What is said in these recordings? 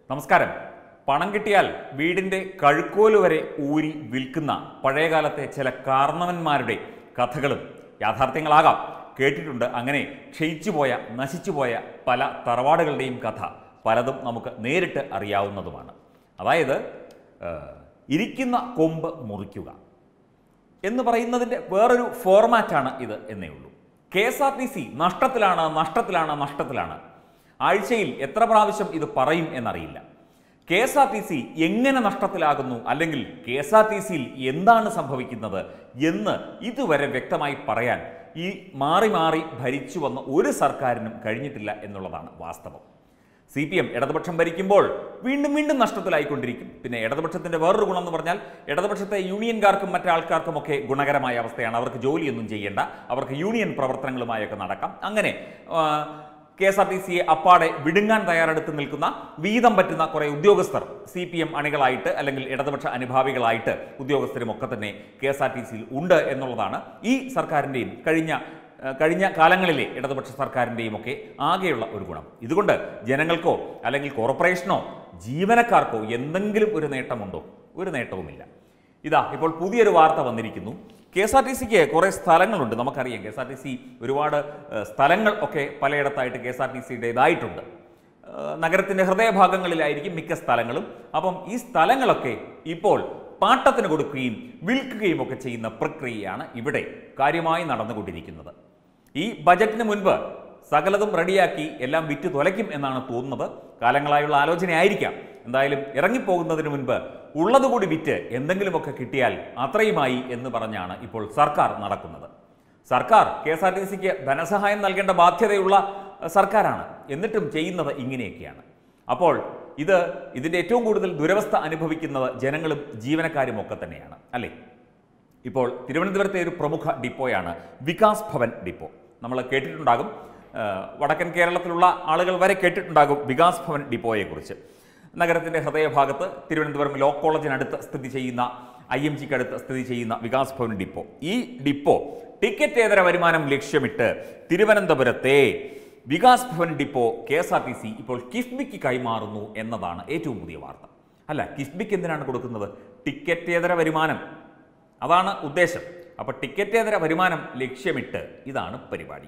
നമസ്കാരം പണം കിട്ടിയാൽ വീടിന്റെ കഴുക്കോല് വരെ ഊരി വിൽക്കുന്ന പഴയകാലത്തെ ചില കാരണവന്മാരുടെ കഥകളും യാഥാർത്ഥ്യങ്ങളാകാം കേട്ടിട്ടുണ്ട് അങ്ങനെ ക്ഷയിച്ചുപോയ നശിച്ചുപോയ പല തറവാടുകളുടെയും കഥ പലതും നമുക്ക് നേരിട്ട് അറിയാവുന്നതുമാണ് അതായത് ഏഹ്, ഇരിക്കുന്ന കൊമ്പ് മുറിക്കുക എന്ന് പറയുന്നതിൻ്റെ വേറൊരു ഫോർമാറ്റാണ് ഇത് എന്നേ ഉള്ളൂ K S R T C നഷ്ടത്തിലാണ് നഷ്ടത്തിലാണ് നഷ്ടത്തിലാണ് ആഴ്ചയിൽ എത്ര പ്രാവശ്യം ഇത് പറയും എന്നറിയില്ല K S R T C എങ്ങനെ നഷ്ടത്തിലാകുന്നു അല്ലെങ്കിൽ കെ എസ് ആർ ടി സിയിൽ എന്താണ് സംഭവിക്കുന്നത് എന്ന് ഇതുവരെ വ്യക്തമായി പറയാൻ ഈ മാറി മാറി ഭരിച്ചു വന്ന ഒരു സർക്കാരിനും കഴിഞ്ഞിട്ടില്ല എന്നുള്ളതാണ് വാസ്തവം സി പി എം ഇടതുപക്ഷം ഭരിക്കുമ്പോൾ വീണ്ടും വീണ്ടും നഷ്ടത്തിലായിക്കൊണ്ടിരിക്കും പിന്നെ ഇടതുപക്ഷത്തിന്റെ വേറൊരു ഗുണം എന്ന് പറഞ്ഞാൽ ഇടതുപക്ഷത്തെ യൂണിയൻകാർക്കും മറ്റാൾക്കാർക്കും ഒക്കെ ഗുണകരമായ അവസ്ഥയാണ് അവർക്ക് ജോലിയൊന്നും ചെയ്യേണ്ട അവർക്ക് യൂണിയൻ പ്രവർത്തനങ്ങളുമായൊക്കെ നടക്കാം അങ്ങനെ കെ എസ് ആർ ടി സിയെ അപ്പാടെ വിടുങ്ങാൻ തയ്യാറെടുത്ത് നിൽക്കുന്ന വീതം പറ്റുന്ന കുറേ ഉദ്യോഗസ്ഥർ സി പി എം അണികളായിട്ട് അല്ലെങ്കിൽ ഇടതുപക്ഷ അനുഭാവികളായിട്ട് ഉദ്യോഗസ്ഥരും ഒക്കെ തന്നെ കെ എസ് ആർ ടി സിയിൽ ഉണ്ട് എന്നുള്ളതാണ് ഈ സർക്കാരിൻ്റെയും കഴിഞ്ഞ ഏഹ് കഴിഞ്ഞ കാലങ്ങളിലെ ഇടതുപക്ഷ സർക്കാരിൻ്റെയും ഒക്കെ ആകെയുള്ള ഒരു ഗുണം ഇതുകൊണ്ട് ജനങ്ങൾക്കോ അല്ലെങ്കിൽ കോർപ്പറേഷനോ ജീവനക്കാർക്കോ എന്തെങ്കിലും ഒരു നേട്ടമുണ്ടോ ഒരു നേട്ടവുമില്ല ഇതാ ഇപ്പോൾ പുതിയൊരു വാർത്ത വന്നിരിക്കുന്നു കെ എസ് ആർ ടി സിക്ക് കുറേ സ്ഥലങ്ങളുണ്ട് നമുക്കറിയാം K S R T C ഒരുപാട് ഏഹ്, സ്ഥലങ്ങൾ ഒക്കെ പലയിടത്തായിട്ട് കെ എസ് ആർ ടി സിയുടേതായിട്ടുണ്ട് ഏഹ്, നഗരത്തിന്റെ ഹൃദയഭാഗങ്ങളിലായിരിക്കും മിക്ക സ്ഥലങ്ങളും അപ്പം ഈ സ്ഥലങ്ങളൊക്കെ ഇപ്പോൾ പാട്ടത്തിന് കൊടുക്കുകയും വിൽക്കുകയും ഒക്കെ ചെയ്യുന്ന പ്രക്രിയയാണ് ഇവിടെ കാര്യമായി നടന്നുകൊണ്ടിരിക്കുന്നത് ഈ ബജറ്റിന് മുൻപ് സകലതും റെഡിയാക്കി എല്ലാം വിറ്റ് തുലയ്ക്കും എന്നാണ് തോന്നുന്നത് കാലങ്ങളായുള്ള ആലോചനയായിരിക്കാം എന്തായാലും ഇറങ്ങിപ്പോകുന്നതിന് മുൻപ് ഉള്ളതുകൂടി വിറ്റ് എന്തെങ്കിലുമൊക്കെ കിട്ടിയാൽ അത്രയുമായി എന്ന് പറഞ്ഞാണ് ഇപ്പോൾ സർക്കാർ നടക്കുന്നത് സർക്കാർ കെ എസ് ആർ ടി സിക്ക് ധനസഹായം നൽകേണ്ട ബാധ്യതയുള്ള അഹ്, സർക്കാരാണ് എന്നിട്ടും ചെയ്യുന്നത് ഇങ്ങനെയൊക്കെയാണ് അപ്പോൾ ഇത് ഇതിൻ്റെ ഏറ്റവും കൂടുതൽ ദുരവസ്ഥ അനുഭവിക്കുന്നത് ജനങ്ങളും ജീവനക്കാരും ഒക്കെ തന്നെയാണ് അല്ലേ ഇപ്പോൾ തിരുവനന്തപുരത്തെ ഒരു പ്രമുഖ ഡിപ്പോയാണ് വികാസ് ഭവൻ ഡിപ്പോ നമ്മൾ കേട്ടിട്ടുണ്ടാകും ആ, വടക്കൻ കേരളത്തിലുള്ള ആളുകൾ വരെ കേട്ടിട്ടുണ്ടാകും വികാസ് ഭവൻ ഡിപ്പോയെക്കുറിച്ച് നഗരത്തിൻ്റെ ഹൃദയഭാഗത്ത് തിരുവനന്തപുരം ലോ കോളേജിനടുത്ത് സ്ഥിതി ചെയ്യുന്ന ഐ എം ജിക്കടുത്ത് സ്ഥിതി ചെയ്യുന്ന വികാസ് ഭവൻ ഡിപ്പോ ഈ ഡിപ്പോ ടിക്കറ്റേതര വരുമാനം ലക്ഷ്യമിട്ട് തിരുവനന്തപുരത്തെ Vikas Bhavan depot K S R T C ഇപ്പോൾ കിഫ്ബിക്ക് കൈമാറുന്നു എന്നതാണ് ഏറ്റവും പുതിയ വാർത്ത അല്ല കിഫ്ബിക്ക് എന്തിനാണ് കൊടുക്കുന്നത് ടിക്കറ്റേതര വരുമാനം അതാണ് ഉദ്ദേശം അപ്പോൾ ടിക്കറ്റേതര വരുമാനം ലക്ഷ്യമിട്ട് ഇതാണ് പരിപാടി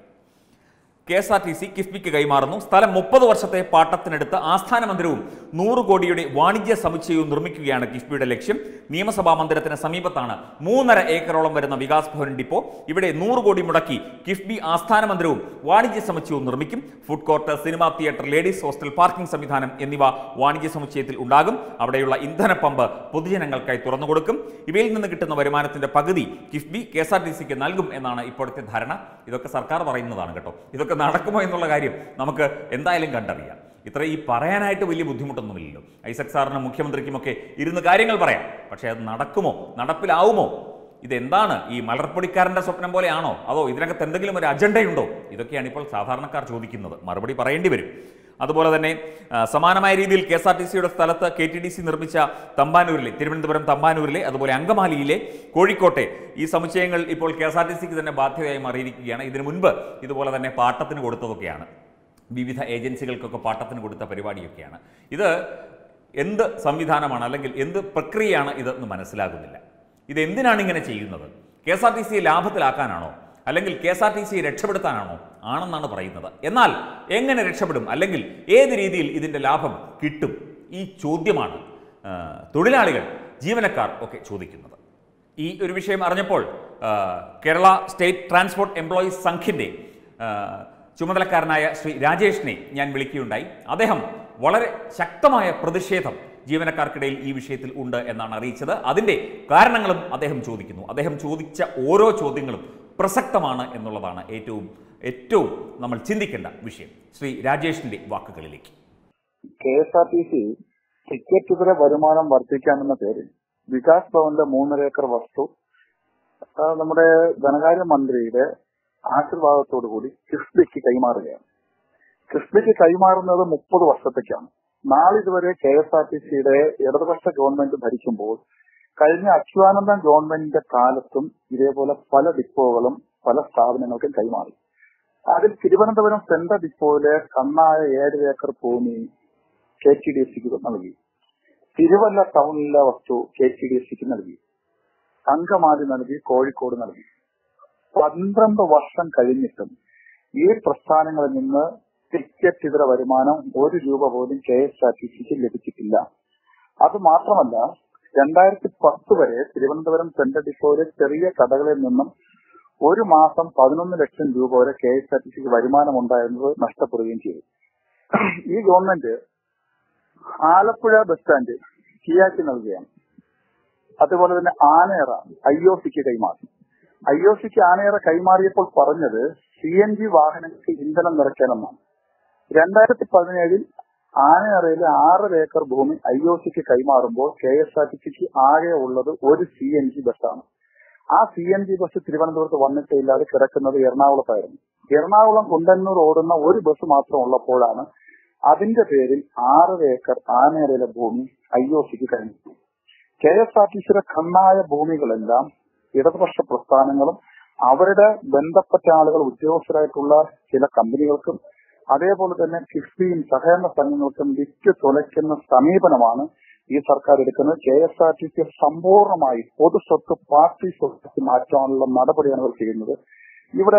K S R T C കിഫ്ബിക്ക് കൈമാറുന്നു സ്ഥലം മുപ്പത് വർഷത്തെ പാട്ടത്തിനെടുത്ത് ആസ്ഥാന മന്ദിരവും നൂറ് കോടിയുടെ വാണിജ്യ സമുച്ചയവും നിർമ്മിക്കുകയാണ് കിഫ്ബിയുടെ ലക്ഷ്യം നിയമസഭാ മന്ദിരത്തിന് സമീപത്താണ് മൂന്നര ഏക്കറോളം വരുന്ന വികാസ് ഭവൻ ഡിപ്പോ ഇവിടെ നൂറ് കോടി മുടക്കി കിഫ്ബി ആസ്ഥാന മന്ദിരവും വാണിജ്യ സമുച്ചയവും നിർമ്മിക്കും food court cinema theatre ladies hostel parking സംവിധാനം എന്നിവ വാണിജ്യ സമുച്ചയത്തിൽ ഉണ്ടാകും അവിടെയുള്ള ഇന്ധന പമ്പ് പൊതുജനങ്ങൾക്കായി തുറന്നു കൊടുക്കും ഇവയിൽ നിന്ന് കിട്ടുന്ന വരുമാനത്തിന്റെ പകുതി KIIFB K S R T സിക്ക് നൽകും എന്നാണ് ഇപ്പോഴത്തെ ധാരണ ഇതൊക്കെ സർക്കാർ പറയുന്നതാണ് കേട്ടോ ഇതൊക്കെ നടക്കുമോ എന്നുള്ള കാര്യം നമുക്ക് എന്തായാലും കണ്ടറിയാം ഇത്ര ഈ പറയാനായിട്ട് വലിയ ബുദ്ധിമുട്ടൊന്നുമില്ലല്ലോ ഐസക് സാറിനും മുഖ്യമന്ത്രിക്കുമൊക്കെ ഇരുന്ന് കാര്യങ്ങൾ പറയാം പക്ഷേ അത് നടക്കുമോ നടപ്പിലാവുമോ ഇതെന്താണ് ഈ മലർപ്പൊടിക്കാരന്റെ സ്വപ്നം പോലെയാണോ അതോ ഇതിനകത്ത് എന്തെങ്കിലും ഒരു അജണ്ടയുണ്ടോ ഇതൊക്കെയാണ് ഇപ്പോൾ സാധാരണക്കാർ ചോദിക്കുന്നത് മറുപടി പറയേണ്ടി വരും അതുപോലെ തന്നെ ആ, സമാനമായ രീതിയിൽ കെ എസ് ആർ ടി സിയുടെ സ്ഥലത്ത് കെ ടി ഡി സി നിർമ്മിച്ച തമ്പാനൂരിലെ തിരുവനന്തപുരം തമ്പാനൂരിലെ അതുപോലെ അങ്കമാലിയിലെ കോഴിക്കോട്ടെ ഈ സമുച്ചയങ്ങൾ ഇപ്പോൾ കെ എസ് ആർ ടി സിക്ക് തന്നെ ബാധ്യതയായി മാറിയിരിക്കുകയാണ് ഇതിനു മുൻപ് ഇതുപോലെ തന്നെ പാട്ടത്തിന് കൊടുത്തതൊക്കെയാണ് വിവിധ ഏജൻസികൾക്കൊക്കെ പാട്ടത്തിന് കൊടുത്ത പരിപാടിയൊക്കെയാണ് ഇത് എന്ത് സംവിധാനമാണ് അല്ലെങ്കിൽ എന്ത് പ്രക്രിയയാണ് ഇതെന്ന് മനസ്സിലാകുന്നില്ല ഇത് എന്തിനാണ് ഇങ്ങനെ ചെയ്യുന്നത് കെ എസ് ആർ ടി സിയെ ലാഭത്തിലാക്കാനാണോ അല്ലെങ്കിൽ കെ എസ് ആർ ടി സിയെ രക്ഷപ്പെടുത്താനാണോ ആണെന്നാണ് പറയുന്നത് എന്നാൽ എങ്ങനെ രക്ഷപ്പെടും അല്ലെങ്കിൽ ഏത് രീതിയിൽ ഇതിൻ്റെ ലാഭം കിട്ടും ഈ ചോദ്യമാണ് ആ, തൊഴിലാളികൾ ജീവനക്കാർ ഒക്കെ ചോദിക്കുന്നത് ഈ ഒരു വിഷയം അറിഞ്ഞപ്പോൾ ആ, കേരള സ്റ്റേറ്റ് ട്രാൻസ്പോർട്ട് എംപ്ലോയീസ് സംഘിൻ്റെ ആ, ചുമതലക്കാരനായ ശ്രീ രാജേഷിനെ ഞാൻ വിളിക്കുകയുണ്ടായി അദ്ദേഹം വളരെ ശക്തമായ പ്രതിഷേധം ജീവനക്കാർക്കിടയിൽ ഈ വിഷയത്തിൽ ഉണ്ട് എന്നാണ് അറിയിച്ചത് അതിൻ്റെ കാരണങ്ങളും അദ്ദേഹം ചോദിക്കുന്നു അദ്ദേഹം ചോദിച്ച ഓരോ ചോദ്യങ്ങളും പ്രസക്തമാണ് എന്നുള്ളതാണ് ഏറ്റവും ഏറ്റവും നമ്മൾ ചിന്തിക്കേണ്ട വിഷയം ശ്രീ രാജേഷിന്റെ വാക്കുകളിലേക്ക് K S R T C ticket ഇതര വരുമാനം വർദ്ധിക്കാമെന്ന പേരിൽ വികാസ് ഭവന്റെ മൂന്നര ഏക്കർ വസ്തു ആ, നമ്മുടെ ധനകാര്യ മന്ത്രിയുടെ ആശീർവാദത്തോടു കൂടി കിഫ്ബിക്ക് കൈമാറുകയാണ് കിഫ്ബിക്ക് കൈമാറുന്നത് മുപ്പത് വർഷത്തേക്കാണ് നാളിതുവരെ കെ എസ് ആർ ടി സിയുടെ ഇടതുപക്ഷ ഗവൺമെന്റ് ഭരിക്കുമ്പോൾ കഴിഞ്ഞ അച്യുതാനന്ദൻ ഗവൺമെന്റിന്റെ കാലത്തും ഇതേപോലെ പല ഡിപ്പോകളും പല സ്ഥാപനങ്ങൾക്കും കൈമാറി അതിൽ തിരുവനന്തപുരം സെൻട്രൽ ഡിപ്പോയിലെ കണ്ണായ ഏഴ് ഏക്കർ ഭൂമി കെ ടി ഡി എഫ് സിക്ക് നൽകി തിരുവല്ല ടൗണിലെ വസ്തു കെ ടി ഡി എഫ് സിക്ക് നൽകി അങ്കമാലി നൽകി കോഴിക്കോട് നൽകി പന്ത്രണ്ട് വർഷം കഴിഞ്ഞിട്ടും ഈ പ്രസ്ഥാനങ്ങളിൽ നിന്ന് ടിക്കറ്റ് ഇതര വരുമാനം ഒരു രൂപ പോലും കെ എസ് ആർ ടി സിക്ക് ലഭിച്ചിട്ടില്ല അത് മാത്രമല്ല രണ്ടായിരത്തി പത്ത് വരെ തിരുവനന്തപുരം സെൻട്രൽ ഡിപ്പോയിലെ ചെറിയ കടകളിൽ നിന്നും ഒരു മാസം പതിനൊന്ന് ലക്ഷം രൂപ വരെ കെ എസ് ആർ ടി സിക്ക് വരുമാനം ഉണ്ടായിരുന്നത് നഷ്ടപ്പെടുകയും ചെയ്തു ഈ ഗവൺമെന്റ് ആലപ്പുഴ ബസ് സ്റ്റാൻഡ് കിയാക്കി നൽകുകയാണ് അതുപോലെ തന്നെ ആനയറ ഐ ഒ സിക്ക് കൈമാറി ഐ ഒ സിക്ക് ആനയറ കൈമാറിയപ്പോൾ പറഞ്ഞത് സി എൻ ജി വാഹനങ്ങൾക്ക് ഇന്ധനം നിറയ്ക്കണമെന്നാണ് രണ്ടായിരത്തി പതിനേഴിൽ ആനയറയിലെ ആറര ഏക്കർ ഭൂമി ഐ ഒ സിക്ക് കൈമാറുമ്പോൾ കെ എസ് ആർ ടി സിക്ക് ആകെ ഉള്ളത് ഒരു സി എൻ ജി ബസ്സാണ് ആ സി എൻ ജി ബസ് തിരുവനന്തപുരത്ത് വന്നിട്ടേ ഇല്ലാതെ കിടക്കുന്നത് എറണാകുളത്തായിരുന്നു എറണാകുളം കുണ്ടന്നൂർ ഓടുന്ന ഒരു ബസ് മാത്രം ഉള്ളപ്പോഴാണ് അതിന്റെ പേരിൽ ആറര ഏക്കർ ആനയറയിലെ ഭൂമി ഐ ഒ സിക്ക് കഴിഞ്ഞു കെ എസ് ആർ ടി സിയുടെ കണ്ണായ ഭൂമികളെല്ലാം ഇടതുപക്ഷ പ്രസ്ഥാനങ്ങളും അവരുടെ ബന്ധപ്പെട്ട ആളുകൾ ഉദ്യോഗസ്ഥരായിട്ടുള്ള ചില കമ്പനികൾക്കും അതേപോലെ തന്നെ കിഫ്ബിയും സഹകരണ സംഘങ്ങൾക്കും വിറ്റ് തുലയ്ക്കുന്ന സമീപനമാണ് ഈ സർക്കാർ എടുക്കുന്നത് K S R T C സമ്പൂർണ്ണമായി പൊതു സ്വത്ത് പാർട്ടി സ്വത്ത് മാറ്റാനുള്ള നടപടിയാണ് അവർ ചെയ്യുന്നത് ഇവിടെ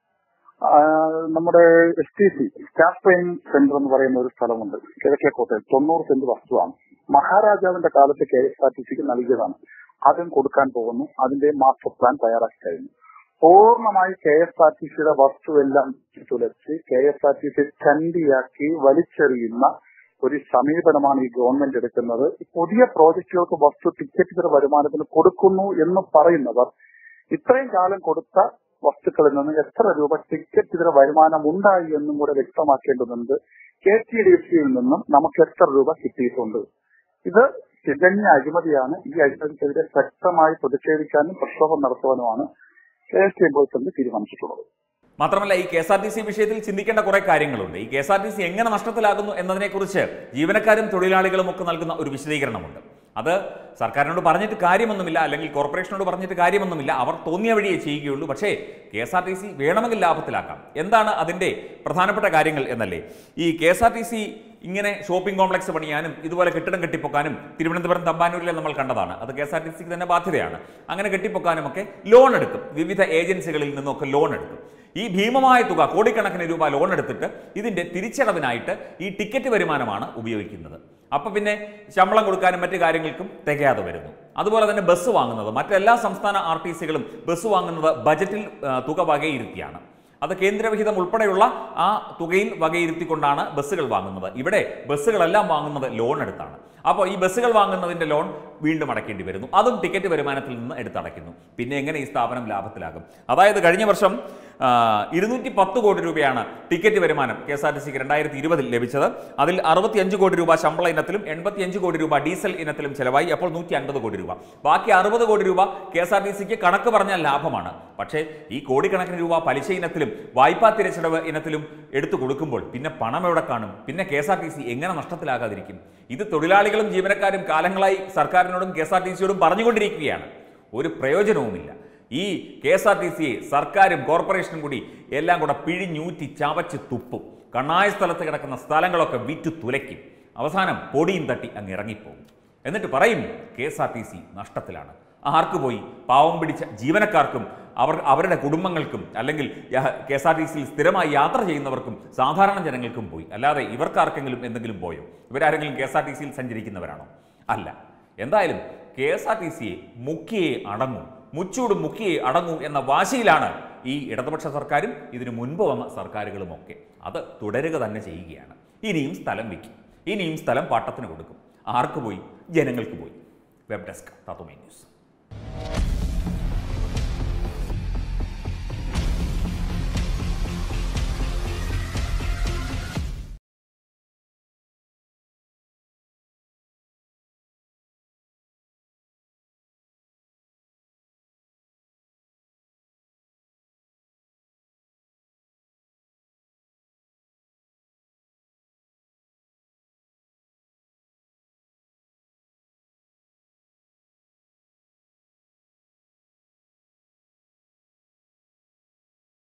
ആ, നമ്മുടെ S T C staff training centre എന്ന് പറയുന്ന ഒരു സ്ഥലമുണ്ട് കിഴക്കേക്കോട്ടയിൽ തൊണ്ണൂറ് സെന്റ് വസ്തുവാണ് മഹാരാജാവിന്റെ കാലത്ത് കെ എസ് ആർ ടി സിക്ക് നൽകിയതാണ് അതും കൊടുക്കാൻ പോകുന്നു അതിന്റെ മാസ്റ്റർ പ്ലാൻ തയ്യാറാക്കി കഴിഞ്ഞു പൂർണ്ണമായി കെ എസ് ആർ ടി സിയുടെ വസ്തുവെല്ലാം തുലച്ച് K S R T C ചണ്ടിയാക്കി വലിച്ചെറിയുന്ന ഒരു സമീപനമാണ് ഈ ഗവൺമെന്റ് എടുക്കുന്നത് പുതിയ പ്രോജക്റ്റുകൾക്ക് വസ്തു ടിക്കറ്റ് വരുമാനത്തിന് കൊടുക്കുന്നു എന്ന് പറയുന്നവർ ഇത്രയും കാലം കൊടുത്ത വസ്തുക്കളിൽ നിന്ന് എത്ര രൂപ ടിക്കറ്റ് ഇതര വരുമാനം ഉണ്ടായി എന്നും കൂടെ വ്യക്തമാക്കേണ്ടതുണ്ട് കെ ടി ഡി എഫ് സിയിൽ നിന്നും നമുക്ക് എത്ര രൂപ കിട്ടിയിട്ടുണ്ട് ഇത് തികഞ്ഞ അഴിമതിയാണ് ഈ അഴിമതിക്കെതിരെ ശക്തമായി പ്രതിഷേധിക്കാനും പ്രക്ഷോഭം നടത്തുവാനുമാണ് കെ എസ് ടി എംപ്ലോയ്സ് തീരുമാനിച്ചിട്ടുള്ളത് മാത്രമല്ല ഈ K S R T C വിഷയത്തിൽ ചിന്തിക്കേണ്ട കുറെ കാര്യങ്ങളുണ്ട് ഈ K S R T C എങ്ങനെ നഷ്ടത്തിലാകുന്നു എന്നതിനെക്കുറിച്ച് ജീവനക്കാരും തൊഴിലാളികളും ഒക്കെ നൽകുന്ന ഒരു വിശദീകരണമുണ്ട് അത് സർക്കാരിനോട് പറഞ്ഞിട്ട് കാര്യമൊന്നുമില്ല അല്ലെങ്കിൽ കോർപ്പറേഷനോട് പറഞ്ഞിട്ട് കാര്യമൊന്നുമില്ല അവർ തോന്നിയ വഴിയേ ചെയ്യുകയുള്ളൂ പക്ഷേ K S R T C വേണമെങ്കിൽ ലാഭത്തിലാക്കാം എന്താണ് അതിൻ്റെ പ്രധാനപ്പെട്ട കാര്യങ്ങൾ എന്നല്ലേ ഈ K S R T C ഇങ്ങനെ ഷോപ്പിംഗ് കോംപ്ലക്സ് പണിയാനും ഇതുപോലെ കെട്ടിടം കെട്ടിപ്പൊക്കാനും തിരുവനന്തപുരം തമ്പാനൂരിലെ നമ്മൾ കണ്ടതാണ് അത് കെ എസ് ആർ ടി സിക്ക് തന്നെ ബാധ്യതയാണ് അങ്ങനെ കെട്ടിപ്പൊക്കാനും ഒക്കെ ലോൺ എടുക്കും വിവിധ ഏജൻസികളിൽ നിന്നൊക്കെ ലോൺ എടുക്കും ഈ ഭീമമായ തുക കോടിക്കണക്കിന് രൂപ ലോൺ എടുത്തിട്ട് ഇതിന്റെ തിരിച്ചടവിനായിട്ട് ഈ ടിക്കറ്റ് വരുമാനമാണ് ഉപയോഗിക്കുന്നത് അപ്പൊ പിന്നെ ശമ്പളം കൊടുക്കാനും മറ്റു കാര്യങ്ങൾക്കും തികയാതെ വരുന്നു അതുപോലെ തന്നെ ബസ് വാങ്ങുന്നത് മറ്റെല്ലാ സംസ്ഥാന ആർ ടി സികളും ബസ് വാങ്ങുന്നത് ബജറ്റിൽ ആ, തുക വകയിരുത്തിയാണ് അത് കേന്ദ്രവിഹിതം ഉൾപ്പെടെയുള്ള ആ തുകയിൽ വകയിരുത്തിക്കൊണ്ടാണ് ബസ്സുകൾ വാങ്ങുന്നത് ഇവിടെ ബസ്സുകളെല്ലാം വാങ്ങുന്നത് ലോൺ എടുത്താണ് അപ്പോൾ ഈ ബസ്സുകൾ വാങ്ങുന്നതിന്റെ ലോൺ വീണ്ടും അടയ്ക്കേണ്ടി വരുന്നു അതും ടിക്കറ്റ് വരുമാനത്തിൽ നിന്ന് എടുത്തടയ്ക്കുന്നു പിന്നെ എങ്ങനെ ഈ സ്ഥാപനം ലാഭത്തിലാകും അതായത് കഴിഞ്ഞ വർഷം ഇരുന്നൂറ്റി പത്ത് കോടി രൂപയാണ് ടിക്കറ്റ് വരുമാനം കെ എസ് ആർ ടി സിക്ക് രണ്ടായിരത്തി ഇരുപതിൽ ലഭിച്ചത് അതിൽ അറുപത്തിയഞ്ച് കോടി രൂപ ശമ്പള ഇനത്തിലും എൺപത്തിയഞ്ച് കോടി രൂപ ഡീസൽ ഇനത്തിലും ചെലവായി അപ്പോൾ നൂറ്റി അൻപത് കോടി രൂപ ബാക്കി അറുപത് കോടി രൂപ കെ എസ് ആർ ടി സിക്ക് കണക്ക് പറഞ്ഞാൽ ലാഭമാണ് പക്ഷേ ഈ കോടിക്കണക്കിന് രൂപ പലിശ ഇനത്തിലും വായ്പാ തിരിച്ചടവ് ഇനത്തിലും എടുത്തു കൊടുക്കുമ്പോൾ പിന്നെ പണം എവിടെ കാണും പിന്നെ K S R T C എങ്ങനെ നഷ്ടത്തിലാകാതിരിക്കും ഇത് തൊഴിലാളികളും ജീവനക്കാരും കാലങ്ങളായി സർക്കാരിനോടും കെ എസ് ആർ ടി സിയോടും പറഞ്ഞുകൊണ്ടിരിക്കുകയാണ് ഒരു പ്രയോജനവുമില്ല ഈ കെ എസ് ആർ ടി സിയെ സർക്കാരും കോർപ്പറേഷനും കൂടി എല്ലാം കൂടെ പിഴിഞ്ഞൂറ്റി ചവച്ച് തുപ്പും കണ്ണായ സ്ഥലത്ത് കിടക്കുന്ന സ്ഥലങ്ങളൊക്കെ വിറ്റു തുലയ്ക്കും അവസാനം പൊടിയും തട്ടി അങ്ങ് ഇറങ്ങിപ്പോകും എന്നിട്ട് പറയും K S R T C നഷ്ടത്തിലാണ് ആർക്ക് പോയി പാവം പിടിച്ച ജീവനക്കാർക്കും അവർ അവരുടെ കുടുംബങ്ങൾക്കും അല്ലെങ്കിൽ കെ എസ് ആർ ടി സിയിൽ സ്ഥിരമായി യാത്ര ചെയ്യുന്നവർക്കും സാധാരണ ജനങ്ങൾക്കും പോയി അല്ലാതെ ഇവർക്കാർക്കെങ്കിലും എന്തെങ്കിലും പോയോ ഇവരാരെങ്കിലും കെ എസ് ആർ ടി സിയിൽ സഞ്ചരിക്കുന്നവരാണോ അല്ല എന്തായാലും കെ എസ് ആർ ടി സിയെ മുക്കിയെ അടങ്ങൂ മുച്ചൂട് മുക്കിയെ അടങ്ങൂ എന്ന വാശിയിലാണ് ഈ ഇടതുപക്ഷ സർക്കാരും ഇതിനു മുൻപ് വന്ന സർക്കാരുകളുമൊക്കെ അത് തുടരുക തന്നെ ചെയ്യുകയാണ് ഇനിയും സ്ഥലം വിൽക്കും ഇനിയും സ്ഥലം പാട്ടത്തിന് കൊടുക്കും ആർക്ക് പോയി ജനങ്ങൾക്ക് പോയി വെബ് ഡെസ്ക് തത്വമേ ന്യൂസ്